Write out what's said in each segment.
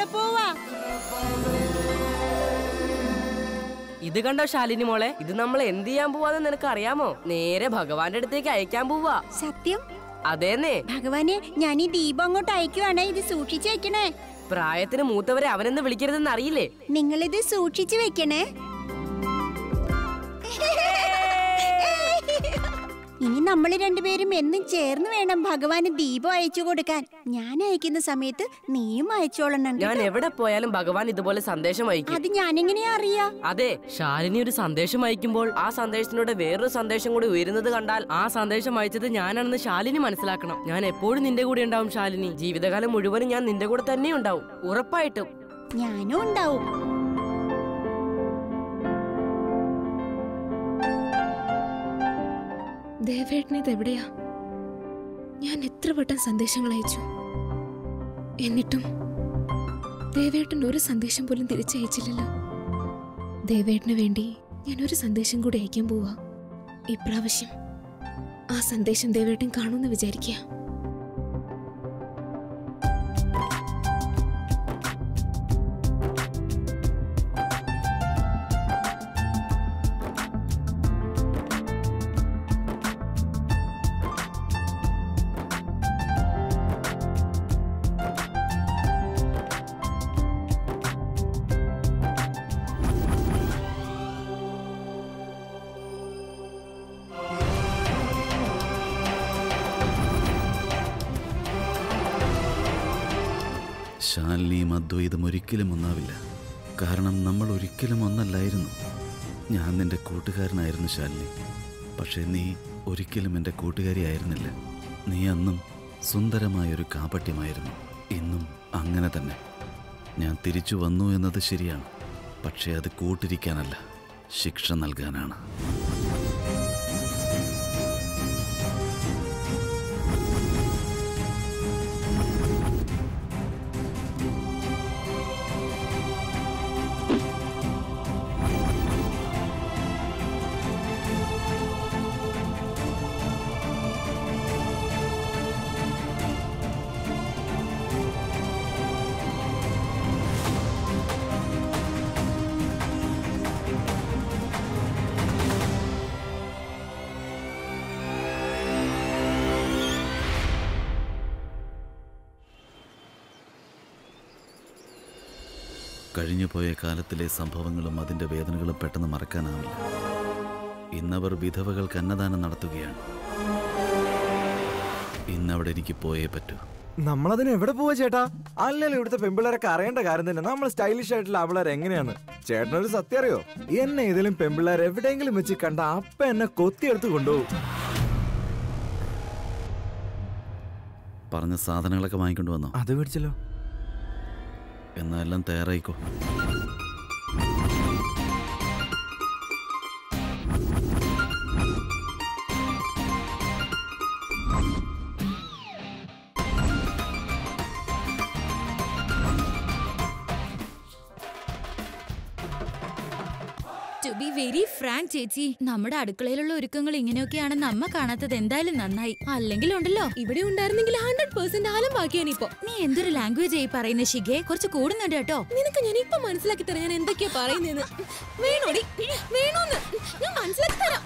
എവിടെ പോവാ ഇത് കണ്ടോ ശാലിനി മോളെ ഇത് നമ്മൾ എന്ത് ചെയ്യാൻ പോവാന്ന് നിനക്ക് അറിയാമോ നേരെ ഭഗവാന്റെ അടുത്തേക്ക് അയക്കാൻ പോവാ സത്യം അതേന്നേ ഭഗവാനെ ഞാൻ ഈ ദീപം അങ്ങോട്ട് അയക്കുവാണ് ഇത് സൂക്ഷിച്ചു വെക്കണേ പ്രായത്തിന് മൂത്തവരെ അവനെന്ന് വിളിക്കരുതെന്ന് അറിയില്ലേ നിങ്ങളിത് സൂക്ഷിച്ചു വെക്കണേ ഇനി നമ്മൾ രണ്ടുപേരും എന്നും ചേർന്ന് വേണം ഭഗവാന് ദീപം അയച്ചു കൊടുക്കാൻ ഞാൻ അയക്കുന്ന സമയത്ത് നീയും അയച്ചോളണം ഞാൻ കേട്ടോ. എവിടെ പോയാലും ഭഗവാൻ ഇതുപോലെ സന്ദേശം അയക്കും അത് ഞാനെങ്ങനെയാ അറിയാ അതെ ശാലിനി ഒരു സന്ദേശം അയക്കുമ്പോൾ ആ സന്ദേശത്തിലൂടെ വേറൊരു സന്ദേശം കൂടി ഉയരുന്നത് കണ്ടാൽ ആ സന്ദേശം അയച്ചത് ഞാനാണെന്ന് ശാലിനി മനസ്സിലാക്കണം ഞാൻ എപ്പോഴും നിന്റെ കൂടെ ഉണ്ടാവും ശാലിനി ജീവിതകാലം മുഴുവനും ഞാൻ നിന്റെ കൂടെ തന്നെ ഉണ്ടാവും ഉറപ്പായിട്ടും ഞാനും ഉണ്ടാവും ദേവേട്ടൻ ഇതെവിടെയാ ഞാൻ എത്ര വട്ടം സന്ദേശങ്ങൾ അയച്ചു എന്നിട്ടും ദേവേട്ടൻ ഒരു സന്ദേശം പോലും തിരിച്ചയച്ചില്ലല്ലോ ദേവേട്ടന് വേണ്ടി ഞാൻ ഒരു സന്ദേശം കൂടി അയക്കാൻ പോവാ ഇപ്രാവശ്യം ആ സന്ദേശം ദേവേട്ടൻ കാണുമെന്ന് വിചാരിക്കുക ശാലിനിയും അദ്വൈതം ഒരിക്കലും ഒന്നാവില്ല കാരണം നമ്മൾ ഒരിക്കലും ഒന്നല്ലായിരുന്നു ഞാൻ നിന്റെ കൂട്ടുകാരനായിരുന്നു ശാലിനി പക്ഷേ നീ ഒരിക്കലും എൻ്റെ കൂട്ടുകാരി ആയിരുന്നില്ല നീ അന്നും സുന്ദരമായൊരു കാപട്യമായിരുന്നു ഇന്നും അങ്ങനെ തന്നെ ഞാൻ തിരിച്ചു വന്നു എന്നത് ശരിയാണ് പക്ഷേ അത് കൂട്ടിരിക്കാനല്ല ശിക്ഷ നൽകാനാണ് കഴിഞ്ഞുപോയ കാലത്തിലെ സംഭവങ്ങളും അതിൻ്റെ വേദനകളും പെട്ടെന്ന് മറക്കാനാവില്ല ഇന്നവർ വിധവകൾക്ക് അന്നദാനം നടത്തുകയാണ് ഇന്നവിടെ എനിക്ക് പോയേ പറ്റൂ നമ്മളതിന് എവിടെ പോവാ ചേട്ടാ അല്ലല്ലോ ഇവിടുത്തെ പെമ്പിള്ളേരൊക്കെ അറിയേണ്ട കാര്യം തന്നെ നമ്മൾ സ്റ്റൈലിഷ് ആയിട്ടുള്ള അവളർ എങ്ങനെയാണ് ചേട്ടനൊരു സത്യം അറിയോ എന്നെ ഏതെങ്കിലും പെമ്പിള്ളേർ എവിടെയെങ്കിലും വെച്ച് കണ്ട അപ്പ എന്നെ കൊത്തിയെടുത്ത് കൊണ്ടുപോകും പറഞ്ഞ സാധനങ്ങളൊക്കെ വാങ്ങിക്കൊണ്ട് വന്നോ അത് പിടിച്ചല്ലോ എന്നാ എല്ലാം തയ്യാറായിക്കോ ടു ബി വെരി ഫ്രാങ്ക് ചേച്ചി നമ്മുടെ അടുക്കളയിലുള്ള ഒരുക്കങ്ങൾ ഇങ്ങനെയൊക്കെയാണെന്ന് അമ്മ കാണാത്തത് എന്തായാലും നന്നായി അല്ലെങ്കിൽ ഉണ്ടല്ലോ ഇവിടെ ഉണ്ടായിരുന്നെങ്കിൽ ഹൺഡ്രഡ് പെർസെന്റ് ആലം ബാക്കിയാനിപ്പോ നീ എന്തൊരു ലാംഗ്വേജ് ആയി പറയുന്ന ഷിഗെ കുറച്ച് കൂടുന്നുണ്ട് കേട്ടോ നിനക്ക് ഞാൻ ഇപ്പൊ മനസ്സിലാക്കി തരാം ഞാൻ എന്തൊക്കെയാ പറയുന്നതെന്ന് വേണോടി വേണോന്ന് ഞാൻ മനസ്സിലാക്കി തരാം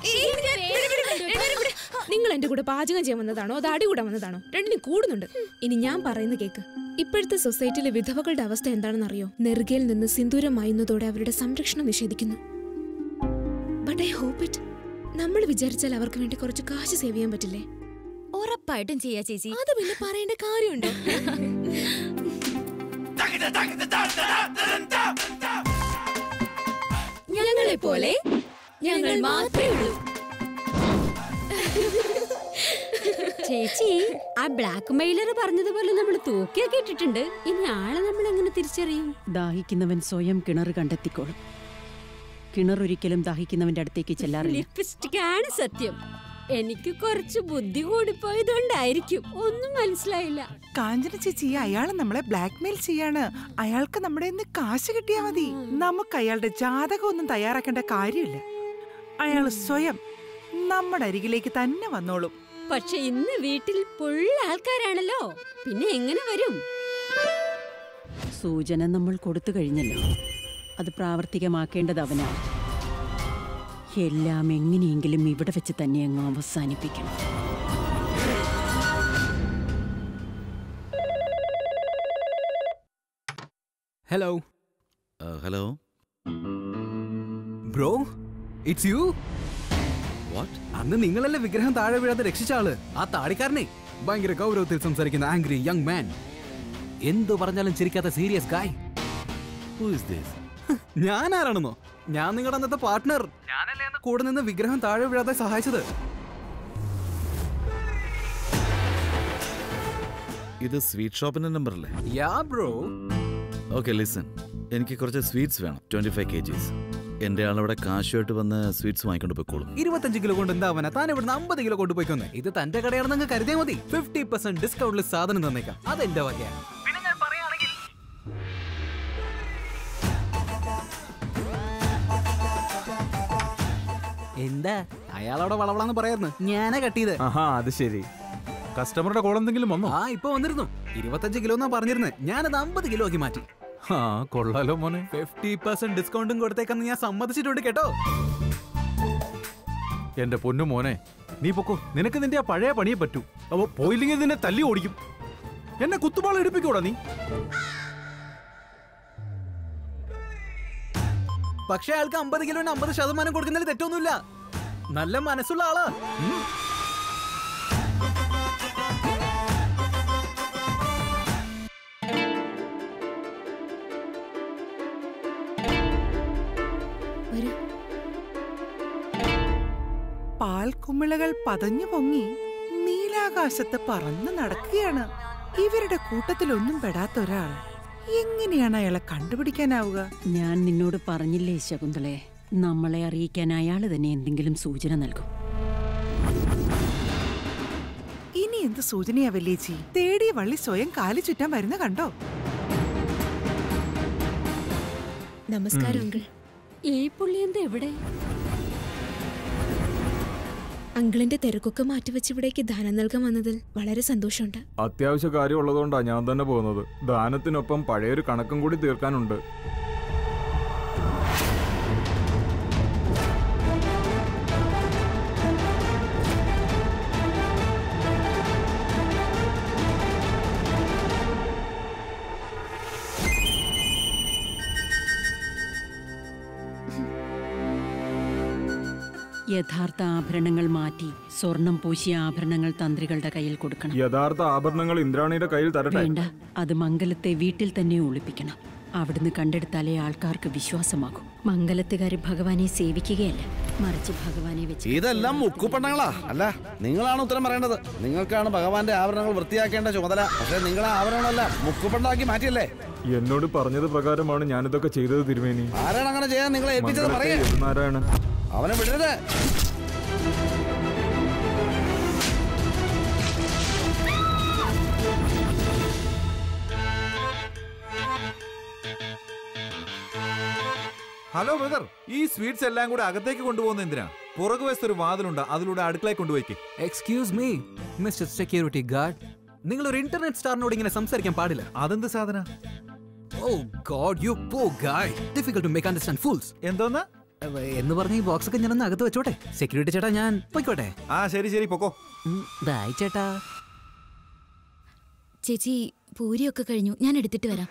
നിങ്ങൾ എന്റെ കൂടെ പാചകം ചെയ്യാൻ വന്നതാണോ അത് അടി കൂടാൻ വന്നതാണോ രണ്ടിനും കൂടുന്നുണ്ട് ഇനി ഞാൻ പറയുന്ന കേക്ക് ഇപ്പോഴത്തെ സൊസൈറ്റിയിലെ വിധവകളുടെ അവസ്ഥ എന്താണെന്ന് അറിയോ നെറുകയിൽ നിന്ന് സിന്ദൂരം മായുന്നതോടെ അവരുടെ സംരക്ഷണം നിഷേധിക്കുന്നു ബട്ട് ഐ ഹോപ്പ് ഇറ്റ് നമ്മൾ വിചാരിച്ചാൽ അവർക്ക് വേണ്ടി കുറച്ച് കാശ് സേവ് ചെയ്യാൻ പറ്റില്ലേ ഉറപ്പായിട്ടും ചെയ്യാ ചേച്ചി അത് പിന്നെ പറയേണ്ട കാര്യമുണ്ടോ ഞങ്ങളെ പോലെ ഞങ്ങൾ മാത്രമേ ഉള്ളൂ ചേച്ചി ആ ബ്ലാക്ക് മെയിലർ പറഞ്ഞതുപോലെ നമ്മൾ തൂക്കിയൊക്കെ ഇട്ടിട്ടുണ്ട് ഇനി ആളെ നമ്മൾ എങ്ങനെ തിരിച്ചറിയും ദാഹിക്കുന്നവൻ സ്വയം കിണർ കണ്ടെത്തിക്കോളും കിണർ ഒരിക്കലും ദാഹിക്കുന്നവന്റെ അടുത്തേക്ക് ചെല്ലാറില്ല ലിപ്സ്റ്റിക് ആണ് സത്യം എനിക്ക് കുറച്ച് ബുദ്ധി കൂടിപ്പോയതുകൊണ്ടായിരിക്കും ഒന്നും മനസ്സിലായില്ല കാഞ്ചന ചേച്ചി അയാൾ നമ്മളെ ബ്ലാക്ക്മെയിൽ ചെയ്യാണ് അയാൾക്ക് നമ്മുടെ നിന്ന് കാശ് കിട്ടിയാ മതി നമുക്ക് അയാളുടെ ജാതകം ഒന്നും തയ്യാറാക്കേണ്ട കാര്യമില്ല അയാൾ സ്വയം നമ്മുടെ അരികിലേക്ക് തന്നെ വന്നോളും പക്ഷെ ഇന്ന് വീട്ടിൽ പുള്ള ആൾക്കാരാണല്ലോ പിന്നെ എങ്ങനെ വരും സൂചന നമ്മൾ കൊടുത്തു കഴിഞ്ഞല്ലോ അത് പ്രാവർത്തികമാക്കേണ്ടത് അവനാണ് എല്ലാം എങ്ങനെയെങ്കിലും ഇവിടെ വെച്ച് തന്നെ അങ്ങ് അവസാനിപ്പിക്കണം hello hello bro it's you what അന്ന് നിങ്ങളല്ലേ വിഗ്രഹം താഴെ വീഴാതെ രക്ഷിച്ച ആള് ആ താടിക്കാരനെ ഭയങ്കര ഗൗരവത്തിൽ സംസാരിക്കുന്ന ആംഗ്രി യങ് മാൻ എന്തു പറഞ്ഞാലും ചിരിക്കാത്ത serious guy who is this ഞാൻ ആരാണെന്നോ ഞാൻ നിങ്ങളുടെ അന്നത്തെ പാർട്ട്ണർ ഞാനല്ലേ അന്ന് കൂടെ നിന്ന് വിഗ്രഹം താഴെ വീഴാതെ സഹായിച്ചത് ഇത് സ്വീറ്റ് ഷോപ്പിന്റെ നമ്പർ അല്ലേ യാ ബ്രോ ഓക്കെ ലിസൺ എനിക്ക് കുറച്ച് സ്വീറ്റ്സ് വേണം ട്വന്റി ഫൈവ് കെ ജീസ് എൻ്റെ ആളവിടെ കാശുമായിട്ട് വന്ന് സ്വീറ്റ്സ് വാങ്ങിക്കൊണ്ട് പോയിക്കോളും ഇരുപത്തഞ്ച് കിലോ കൊണ്ട് എന്താവന താൻ ഇവിടുന്ന് അമ്പത് കിലോ കൊണ്ടുപോയിക്കൊന്നേ ഇത് തന്റെ കടയാണെന്ന് അങ്ങ് കരുതിയാൽ മതി ഫിഫ്റ്റി പെർസെന്റ് ഡിസ്കൗണ്ടിൽ സാധനം തന്നേക്കാം അതെന്റെ വകയാണ് പിന്നെ ഞാൻ പറയുകയാണെങ്കിൽ എന്താ അയാളവിടെ വളവളാന്ന് പറയായിരുന്നു ഞാനാ കട്ടിയത് ആഹാ അത് ശരി കസ്റ്റമറുടെ കോൾ എന്തെങ്കിലും വന്നോ ആ ഇപ്പൊ വന്നിരുന്നു ഇരുപത്തഞ്ച് കിലോ എന്നാ പറഞ്ഞിരുന്നത് ഞാനത് അമ്പത് കിലോ ആക്കി മാറ്റി ആ കൊള്ളാലോ മോനെ ഫിഫ്റ്റി പെർസെന്റ് ഡിസ്കൗണ്ടും കൊടുത്തേക്കെന്ന് ഞാൻ സമ്മതിച്ചിട്ടുണ്ട് കേട്ടോ എന്റെ പൊന്നു മോനെ നീ പൊക്കോ നിനക്ക് നിന്റെ ആ പഴയ പണിയെ പറ്റൂ അപ്പൊ പോയില്ലെങ്കിൽ നിന്നെ തല്ലി ഓടിക്കും എന്നെ കുത്തുപാള എടുപ്പിക്കൂടാ നീ പക്ഷെ അയാൾക്ക് അമ്പത് കിലോന് അമ്പത് ശതമാനം കൊടുക്കുന്നതിൽ തെറ്റൊന്നുമില്ല നല്ല മനസ്സുള്ള ആളാ ഉം. വരൂ പാൽക്കുമിളകൾ പതഞ്ഞു പൊങ്ങി നീലാകാശത്ത് പറന്ന് നടക്കുകയാണ് ഇവരുടെ കൂട്ടത്തിലൊന്നും പെടാത്ത ഒരാൾ എങ്ങനെയാണ് അയാളെ കണ്ടുപിടിക്കാനാവുക ഞാൻ നിന്നോട് പറഞ്ഞില്ലേ ശകുന്തളെ നമ്മളെ അറിയിക്കാൻ അയാൾ തന്നെ എന്തെങ്കിലും സൂചന നൽകും ഇനി എന്ത് സൂചനയാ വല്യേച്ചി തേടിയ വള്ളി സ്വയം കാലി ചുറ്റാൻ വരുന്ന കണ്ടോ നമസ്കാരം അങ്കിൾ ഈ പുള്ളി എന്താ എവിടെ അങ്കിളിന്റെ തിരക്കൊക്കെ മാറ്റിവെച്ച് ഇവിടേക്ക് ദാനം നൽകാൻ വന്നതിൽ വളരെ സന്തോഷമുണ്ട് അത്യാവശ്യ കാര്യം ഉള്ളതുകൊണ്ടാ ഞാൻ തന്നെ പോകുന്നത് ദാനത്തിനൊപ്പം പഴയൊരു കണക്കും കൂടി തീർക്കാനുണ്ട് യഥാർത്ഥ ആഭരണങ്ങൾ മാറ്റി സ്വർണം പൂശിയ ആഭരണങ്ങൾ തന്ത്രികളുടെ കയ്യിൽ കൊടുക്കണം യഥാർത്ഥ ആഭരണങ്ങൾ ഇന്ദ്രാണിയുടെ കയ്യിൽ തരട്ടെ വേണ്ട അത് മംഗലത്തെ വീട്ടിൽ തന്നെ ഒളിപ്പിക്കണം അവിടുന്ന് കണ്ടെടുത്താലേ ആൾക്കാർക്ക് വിശ്വാസമാകും മംഗലത്തുകാർ ഭഗവാനെ സേവിക്കുകയല്ല മറിച്ച് ഭഗവാനെ വെച്ച് ഇതെല്ലാം മുക്കുപണ്ണങ്ങളാ അല്ല നിങ്ങളാണ് ഉത്തരം പറയേണ്ടത് നിങ്ങൾക്കാണ് ഭഗവാന്റെ ആഭരണങ്ങൾ വൃത്തിയാക്കേണ്ട ചുമതല പക്ഷെ നിങ്ങൾ ആ ആഭരണങ്ങളെല്ലാം മുക്കുപണ്ടാക്കി മാറ്റിയല്ലേ എന്നോട് പറഞ്ഞത് പ്രകാരമാണ് ഞാനിതൊക്കെ ചെയ്തത് തിരുമേനി ആരാണ് അങ്ങനെ ചെയ്യാൻ നിങ്ങളെ ഏൽപ്പിച്ചത് മംഗലത്തെ പറയേ യദുനാരായണൻ അവനെ വിടരുത് ഹലോ ബ്രദർ ഈ സ്വീറ്റ്സ് എല്ലാം കൂടെ അകത്തേക്ക് കൊണ്ടുപോകുന്ന എന്തിനാ പുറകു വശത്ത് ഒരു വാതിലുണ്ട് അതിലൂടെ അടുക്കളയിൽ കൊണ്ടുപോയിക്ക് excuse me mister security guard നിങ്ങൾ ഒരു ഇന്റർനെറ്റ് സ്റ്റാറിനോട് ഇങ്ങനെ സംസാരിക്കാൻ പാടില്ല അതെന്ത് സാധന ഓ ഗോഡ് യു പോ guy difficult to make understand fools എന്തോന്ന് എന്ന് പറഞ്ഞ ഈ ബോക്സ് ഒക്കെ ഞാനൊന്ന് അകത്ത് വെച്ചോട്ടെ സെക്യൂരിറ്റി ചേട്ടാ ഞാൻ പോയിക്കോട്ടെ ആ ശരി ശരി പൊക്കോ ബൈ ചേട്ടാ ചേച്ചി പൂരിയൊക്കെ കഴിഞ്ഞു ഞാൻ എടുത്തിട്ട് വരാം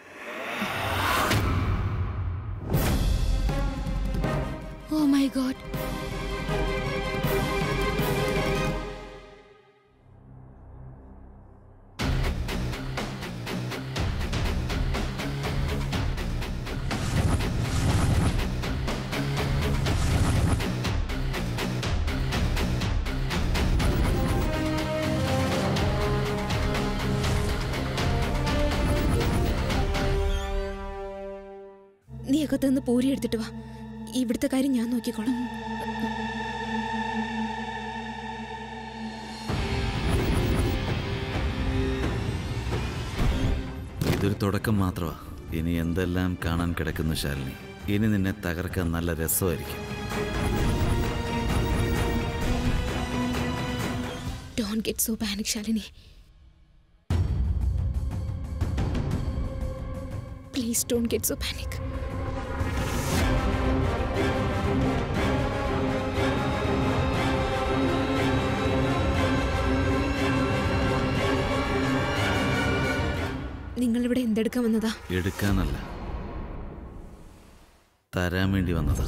ഓ മൈ ഗോഡ് നീ അകത്ത് നിന്ന് പൂരി എടുത്തിട്ട് വാ ഇവിടുത്തെ കാര്യം ഞാൻ നോക്കിക്കോളാം ഇതൊരു തുടക്കം മാത്രമാ ഇനി എന്തെല്ലാം കാണാൻ കിടക്കുന്നു ശാലിനി ഇനി നിന്നെ തകർക്കാൻ നല്ല രസമായിരിക്കും don't get so panic Shalini please please don't get so panic നിങ്ങൾ ഇവിടെ എന്തെടുക്കാൻ വന്നതാ എടുക്കാനല്ല തരാൻ വേണ്ടി വന്നതാ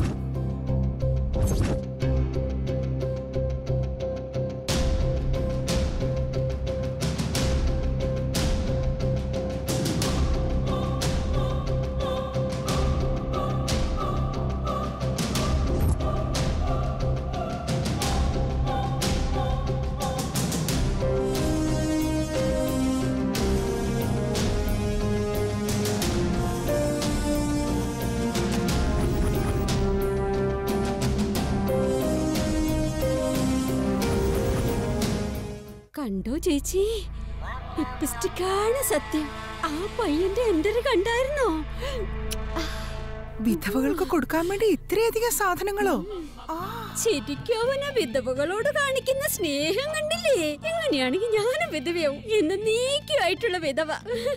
കണ്ടോ ചേച്ചി ലിപ്സ്റ്റിക്കാണ് സത്യം ആ പയ്യന്റെ എന്റെ കണ്ടായിരുന്നോ വിധവകൾക്ക് കൊടുക്കാൻ വേണ്ടി ഇത്രയധികം സാധനങ്ങളോ ശരിക്കും അവന വിധവകളോട് കാണിക്കുന്ന സ്നേഹം കണ്ടില്ലേ എങ്ങനെയാണെങ്കിൽ ഞാനും വിധവയാവും എന്ന് നീക്കുമായിട്ടുള്ള വിധവ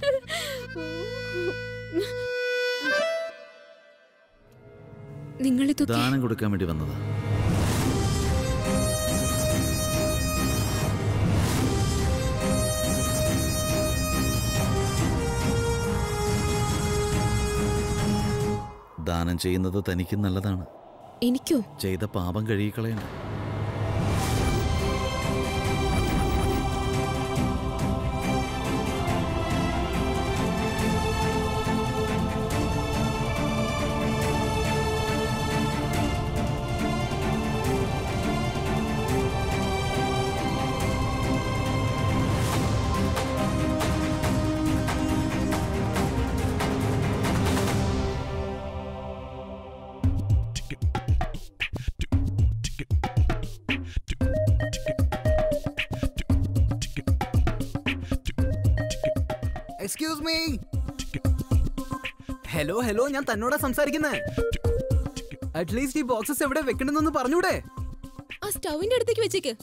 നിങ്ങളിതൊക്കെ ദാനം കൊടുക്കാൻ വേണ്ടി വന്നതാ ദാനം ചെയ്യുന്നത് തനിക്ക് നല്ലതാണ് എനിക്കോ ചെയ്ത പാപം കഴുകിക്കളയണ്ട എക്സ്ക്യൂസ് മീ ഹലോ ഹലോ ഞാൻ തന്നോടാ സംസാരിക്കുന്നേ അറ്റ്ലീസ്റ്റ് ഈ ബോക്സസ് എവിടെ വെക്കണമെന്നൊന്ന് പറഞ്ഞൂടെ ആ സ്റ്റൗവിന്റെ അടുത്തേക്ക് വെച്ചേക്ക്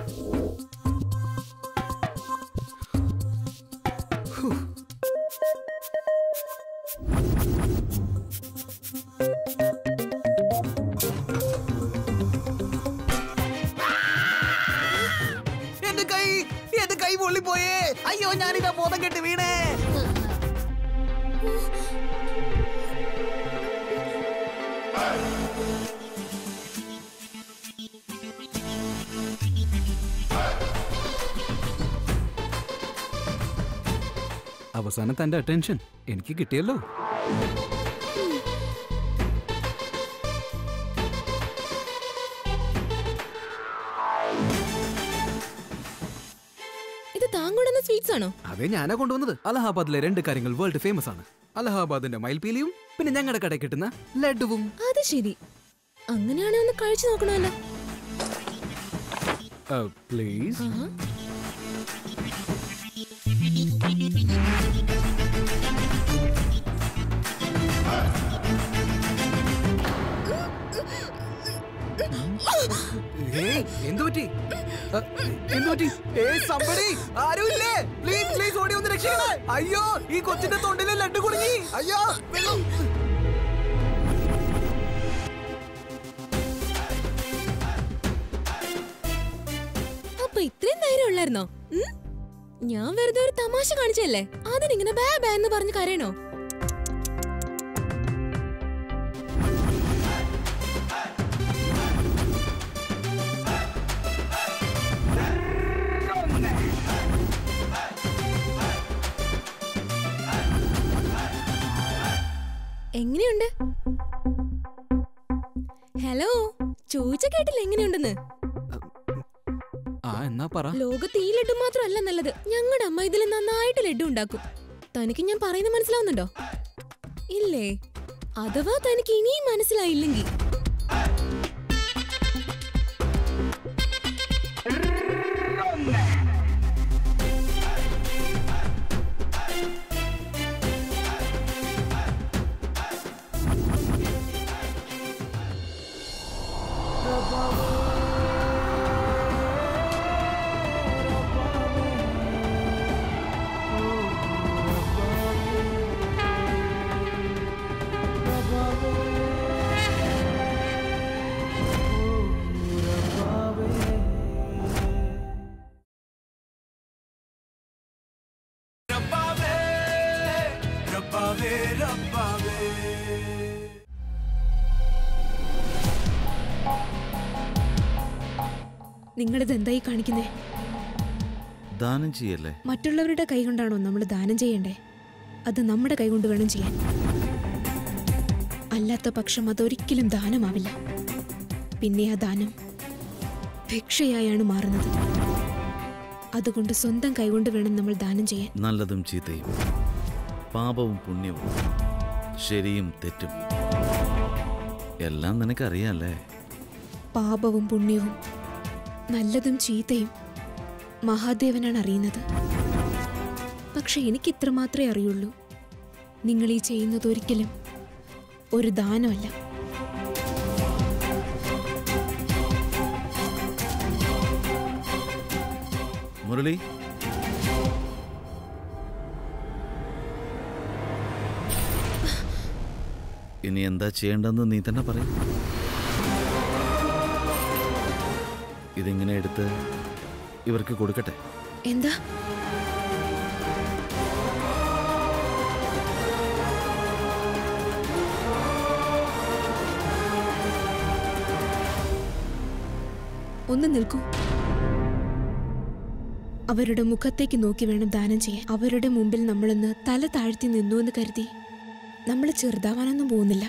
എന്റെ കൈ എന്റെ കൈ പൊള്ളിപ്പോയേ അയ്യോ ഞാനിതാ ബോധം കെട്ട് വീണേ അവസാനം തന്റെ അറ്റൻഷൻ എനിക്ക് കിട്ടിയല്ലോ ഇത് താങ്കൊണ്ടുവന്ന സ്വീറ്റ്സ് ആണോ അതെ ഞാനാ കൊണ്ടുവന്നത് അലഹാബാദിലെ രണ്ട് കാര്യങ്ങൾ വേൾഡ് ഫേമസ് ആണ് അലഹാബാദിന്റെ മയിൽപീലിയും പിന്നെ ഞങ്ങളുടെ കടയിൽ കിട്ടുന്ന ലഡുവും അത് ശരി അങ്ങനെയാണെ ഒന്ന് കഴിച്ചു നോക്കണമല്ലോ പ്ലീസ് ആഹാ. എന്തു പറ്റി അ, എന്തു പറ്റി ഏയ് somebody, ആരുമില്ലേ പ്ലീസ് പ്ലീസ് ഓടി ഒന്ന് രക്ഷിക്കണേ അയ്യോ ഈ കൊച്ചിന്റെ തൊണ്ടിലെ ലഡു കുടുങ്ങി അയ്യോ വെള്ളം അപ്പൊ ഇത്രയും ധൈര്യം ഉള്ളായിരുന്നോ ഉം? ഞാൻ വെറുതെ ഒരു തമാശ കാണിച്ചല്ലേ അതിനിങ്ങനെ ബാ ബാ എന്ന് പറഞ്ഞ് കരയണോ എങ്ങനെയുണ്ട് ഹലോ ചോദിച്ച കേട്ടില്ല എങ്ങനെയുണ്ടെന്ന് ആ എന്നാ പറ ലോകത്ത് ഈ ലഡു മാത്രമല്ല നല്ലത് ഞങ്ങളുടെ അമ്മ ഇതിൽ നന്നായിട്ട് ലഡു ഉണ്ടാക്കും തനിക്ക് ഞാൻ പറയുന്നത് മനസ്സിലാവുന്നുണ്ടോ ഇല്ലേ അഥവാ തനിക്ക് ഇനിയും മനസ്സിലായില്ലെങ്കിൽ നിങ്ങളിത് എന്തായി കാണിക്കുന്നേ ദാനം ചെയ്യല്ലേ മറ്റുള്ളവരുടെ കൈ കൊണ്ടാണോ നമ്മൾ ദാനം ചെയ്യണ്ടേ അത് നമ്മുടെ കൈ കൊണ്ട് വേണം ചെയ്യാൻ അല്ലാത്ത പക്ഷം അതൊരിക്കലും ദാനമാവില്ല പിന്നെ ആ ദാനം ഭിക്ഷയായാണ് മാറുന്നത് അതുകൊണ്ട് സ്വന്തം കൈകൊണ്ട് വേണം നമ്മൾ ദാനം ചെയ്യാൻ നല്ലതും ചീത്തയും പാപവും പുണ്യവും ശരിയും തെറ്റും എല്ലാം നിനക്കറിയാല്ലേ പാപവും പുണ്യവും നല്ലതും ചീത്തയും മഹാദേവനാണ് അറിയുന്നത് പക്ഷെ എനിക്ക് ഇത്ര മാത്രമേ അറിയുള്ളൂ നിങ്ങൾ ഈ ചെയ്യുന്നത് ഒരിക്കലും ഒരു ദാനമല്ല മുരളി ഇനി എന്താ ചെയ്യേണ്ടെന്ന് നീ തന്നെ പറയും ഇതിങ്ങനെ എടുത്ത് ഇവർക്ക് കൊടുക്കട്ടെ എന്താ ഒന്ന് നിൽക്കൂ അവരുടെ മുഖത്തേക്ക് നോക്കി വേണം ദാനം ചെയ്യാൻ അവരുടെ മുമ്പിൽ നമ്മളൊന്ന് തല താഴ്ത്തി നിന്നു എന്ന് കരുതി നമ്മൾ ചെറുതാവാനൊന്നും പോകുന്നില്ല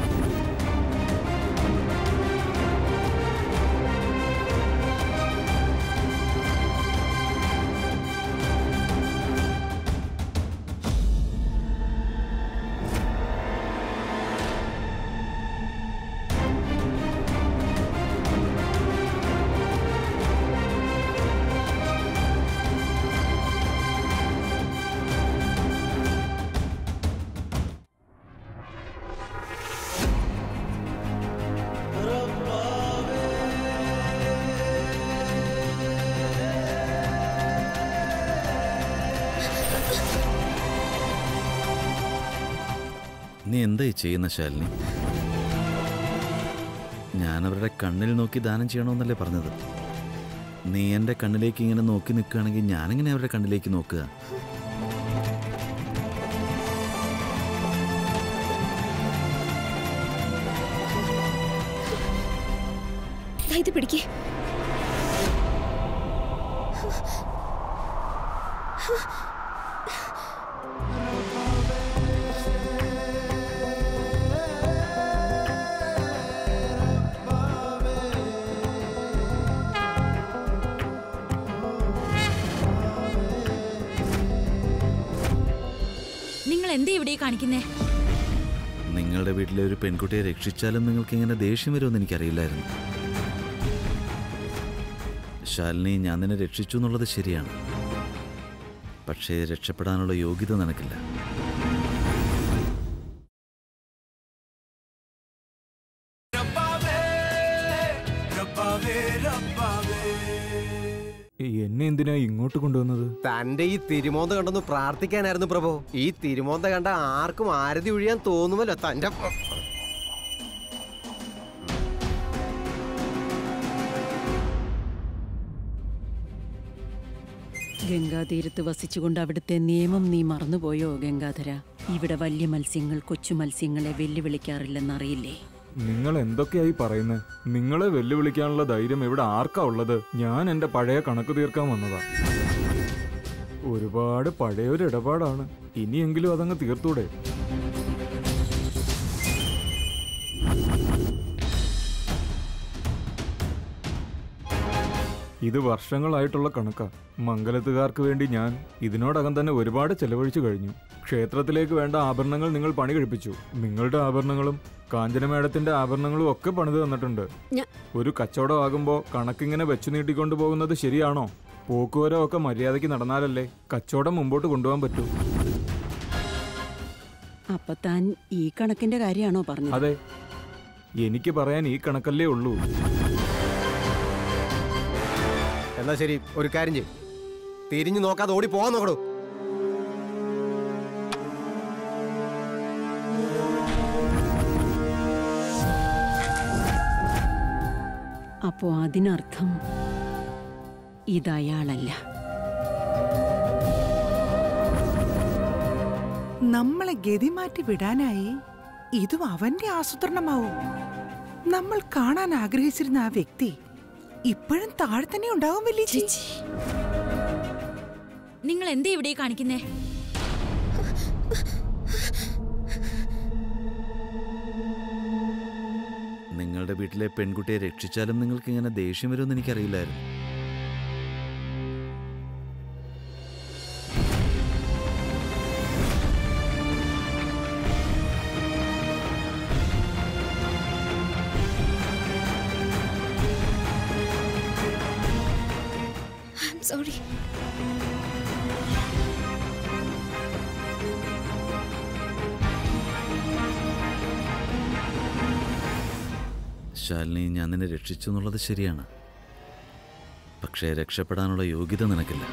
നീ എന്തായി ചെയ്യുന്ന ശാലിനി ഞാൻ അവരുടെ കണ്ണിൽ നോക്കി ദാനം ചെയ്യണമെന്നല്ലേ പറഞ്ഞത് നീ എൻ്റെ കണ്ണിലേക്ക് ഇങ്ങനെ നോക്കി നിൽക്കുകയാണെങ്കിൽ ഞാനെങ്ങനെ അവരുടെ കണ്ണിലേക്ക് നോക്കുക ദാ ഇത് പിടിക്കേ നിങ്ങൾ എന്താ ഇവിടെ ഈ കാണിക്കുന്നേ നിങ്ങളുടെ വീട്ടിലെ ഒരു പെൺകുട്ടിയെ രക്ഷിച്ചാലും നിങ്ങൾക്ക് ഇങ്ങനെ ദേഷ്യം വരുമെന്ന് എനിക്കറിയില്ലായിരുന്നു ശാലിനി ഞാൻ നിന്നെ രക്ഷിച്ചു എന്നുള്ളത് ശരിയാണ് പക്ഷേ രക്ഷപ്പെടാനുള്ള യോഗ്യത നിനക്കില്ല എന്നെ എന്തിനാ ഇങ്ങോട്ട് കൊണ്ടുവന്നത് തന്റെ ഈ തിരുമോന്ത കണ്ടൊന്ന് പ്രാർത്ഥിക്കാനായിരുന്നു പ്രഭു ഈ തിരുമോന്ത കണ്ട ആർക്കും ആരതി ഒഴിയാൻ തോന്നുമല്ലോ തന്റെ ഗംഗാതീരത്ത് വസിച്ചുകൊണ്ട് അവിടുത്തെ നിയമം നീ മറന്നുപോയോ ഗംഗാധര ഇവിടെ വലിയ മത്സ്യങ്ങൾ കൊച്ചു മത്സ്യങ്ങളെ വെല്ലുവിളിക്കാറില്ലെന്നറിയില്ലേ നിങ്ങൾ എന്തൊക്കെയായി പറയുന്നത് നിങ്ങളെ വെല്ലുവിളിക്കാനുള്ള ധൈര്യം ഇവിടെ ആർക്കാ ഉള്ളത് ഞാൻ എന്റെ പഴയ കണക്ക് തീർക്കാൻ വന്നതാ ഒരുപാട് പഴയൊരു ഇടപാടാണ് ഇനിയെങ്കിലും അതങ്ങ് തീർത്തൂടെ ഇത് വർഷങ്ങളായിട്ടുള്ള കണക്കാ മംഗലത്തുകാർക്ക് വേണ്ടി ഞാൻ ഇതിനോടകം തന്നെ ഒരുപാട് ചെലവഴിച്ചു കഴിഞ്ഞു ക്ഷേത്രത്തിലേക്ക് വേണ്ട ആഭരണങ്ങൾ നിങ്ങൾ പണി കഴിപ്പിച്ചു നിങ്ങളുടെ ആഭരണങ്ങളും കാഞ്ചന മേടത്തിന്റെ ആഭരണങ്ങളും ഒക്കെ പണിത് തന്നിട്ടുണ്ട് ഞ- ഒരു കച്ചവടമാകുമ്പോ കണക്കിങ്ങനെ വെച്ചു നീട്ടിക്കൊണ്ടു പോകുന്നത് ശരിയാണോ പോക്കുവരോ ഒക്കെ മര്യാദയ്ക്ക് നടന്നാലല്ലേ കച്ചവടം മുമ്പോട്ട് കൊണ്ടുപോകാൻ പറ്റൂ അപ്പൊ താൻ ഈ കണക്കിന്റെ കാര്യമാണോ പറഞ്ഞത് അതെ എനിക്ക് പറയാൻ ഈ കണക്കല്ലേ ഉള്ളൂ എന്നാ ശരി ഒരു കാര്യം ചെയ്യും തിരിഞ്ഞു നോക്കാതെ ഓടി പോകാൻ നോക്കടൂ അപ്പോ അതിനർത്ഥം ഇതയാളല്ല നമ്മളെ ഗതി മാറ്റി വിടാനായി ഇതും അവന്റെ ആസൂത്രണമാവും നമ്മൾ കാണാൻ ആഗ്രഹിച്ചിരുന്ന ആ വ്യക്തി ഇപ്പോഴും താഴെ തന്നെ ഉണ്ടാവും വലിയ ചേച്ചി നിങ്ങൾ എന്താ ഇവിടെ കാണിക്കുന്നേ നിങ്ങളുടെ വീട്ടിലെ പെൺകുട്ടിയെ രക്ഷിച്ചാലും നിങ്ങൾക്ക് ഇങ്ങനെ ദേഷ്യം വരുമെന്ന് എനിക്കറിയില്ലായിരുന്നു ഐ എം സോറി ശാലിനി ഞാൻ നിന്നെ രക്ഷിച്ചു എന്നുള്ളത് ശരിയാണ് പക്ഷേ രക്ഷപ്പെടാനുള്ള യോഗ്യത നിനക്കില്ല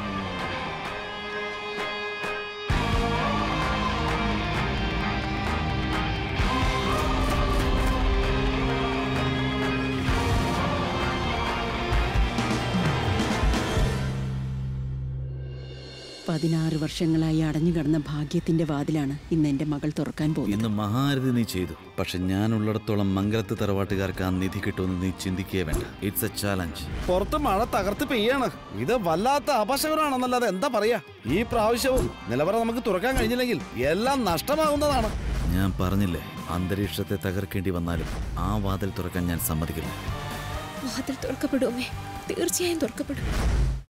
പതിനാറ് വർഷങ്ങളായി അടഞ്ഞു കിടന്ന ഭാഗ്യത്തിന്റെ വാതിലാണ് ഇന്ന് എന്റെ മകൾ തുറക്കാൻ പോകുന്നത് ഇന്ന് മഹാരഥി നീ ചെയ്തു പക്ഷെ ഞാൻ ഉള്ളിടത്തോളം മംഗലത്ത് തറവാട്ടുകാർക്ക് ആ നിധി കിട്ടുമെന്ന് നീ ചിന്തിക്കുകയേ വേണ്ട ഇറ്റ്സ് എ ചാലഞ്ച് പുറത്ത് മഴ തകർത്ത് പെയ്യാണ് ഇത് വല്ലാത്ത അപശകരമാണെന്നല്ലാതെ എന്താ പറയാ ഈ പ്രാവശ്യവും നിലവറ നമുക്ക് തുറക്കാൻ കഴിഞ്ഞില്ലെങ്കിൽ എല്ലാം നഷ്ടമാകുന്നതാണ് ഞാൻ പറഞ്ഞില്ലേ അന്തരീക്ഷത്തെ തകർക്കേണ്ടി വന്നാലും ആ വാതിൽ തുറക്കാൻ ഞാൻ സമ്മതിക്കില്ല വാതിൽ തുറക്കപ്പെടുമേ തീർച്ചയായും തുറക്കപ്പെടും